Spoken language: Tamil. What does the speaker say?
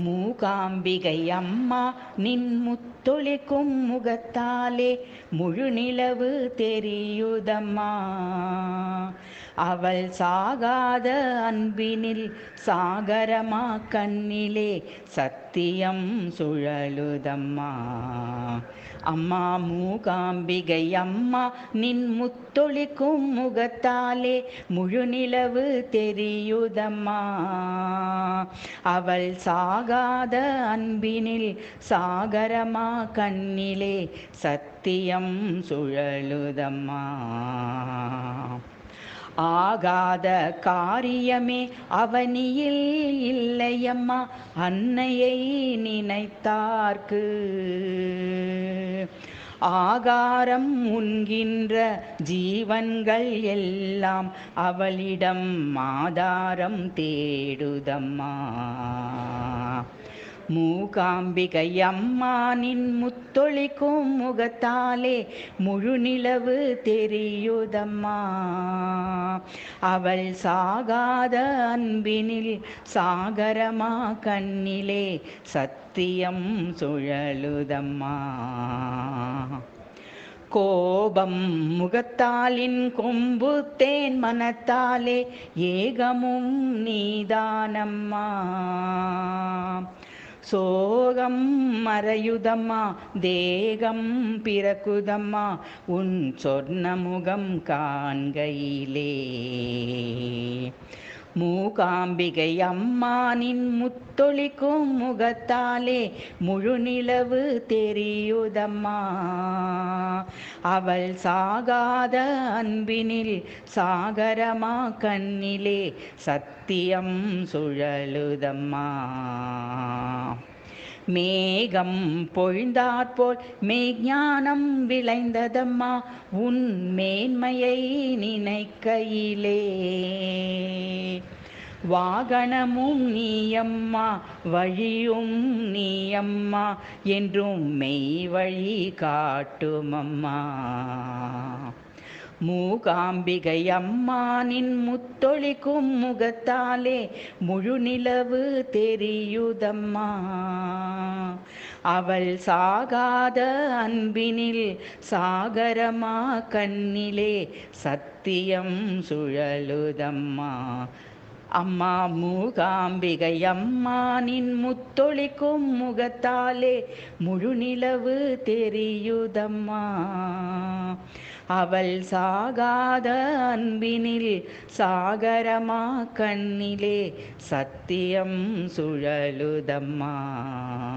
மூகாம்பிகை அம்மா நின் முத்தொழிக்கும் முகத்தாலே முழு நிலவு தெரியுதம்மா அவள் சாகாத அன்பினில் சாகரமா கண்ணிலே சத்தியம் சுழலுதம்மா அம்மா மூகாம்பிகை அம்மா நின் முத்தொழிக்கும் முகத்தாலே முழு நிலவு தெரியுதம்மா அவள் சாகாத அன்பினில் சாகரமா கண்ணிலே சத்தியம் சுழலுதம்மா ஆகாத காரியமே அவனியில் இல்லையம்மா அன்னையை நினைத்தார்க்கு ஆகாரம் உண்கின்ற ஜீவன்கள் எல்லாம் அவளிடம் ஆதாரம் தேடுதம்மா மூகாம்பிகை அம்மானின் முத்தொழிக்கும் முகத்தாலே முழு நிலவு தெரியுதம்மா அவள் சாகாத அன்பினில் சாகரமா கண்ணிலே சத்தியம் சுழலுதம்மா கோபம் முகத்தாலின் கொம்பு தேன் மனத்தாலே ஏகமும் நீதானம்மா சோகம் மறையுதம்மா தேகம் பிறக்குதம்மா உன் சொர்ண முகம் காண்கையிலே மூகாம்பிகை அம்மானின் முத்தொழிக்கும் முகத்தாலே முழு நிலவு தெரியுதம்மா அவள் சாகாத அன்பினில் சாகரமா கண்ணிலே சத்தியம் சுழலுதம்மா மேகம் பொழிந்தாற்போல் மெய்ஞானம் விளைந்ததம்மா உன் மேன்மையை நினைக்கையிலே வாகனமும் நீயம்மா வழியும் நீயம்மா என்றும் மெய் வழி காட்டுமம்மா மூகாம்பிகை அம்மானின் முத்தொழிக்கும் முகத்தாலே முழு நிலவு தெரியுதம்மா அவள் சாகாத அன்பினில் சாகரமா கண்ணிலே சத்தியம் சுழலுதம்மா அம்மா மூகாம்பிகை அம்மானின் முத்தொழிக்கும் முகத்தாலே முழு நிலவு தெரியுதம்மா அவள் சாகாத அன்பினில் சாகரமா கண்ணிலே சத்தியம் சுழலுதம்மா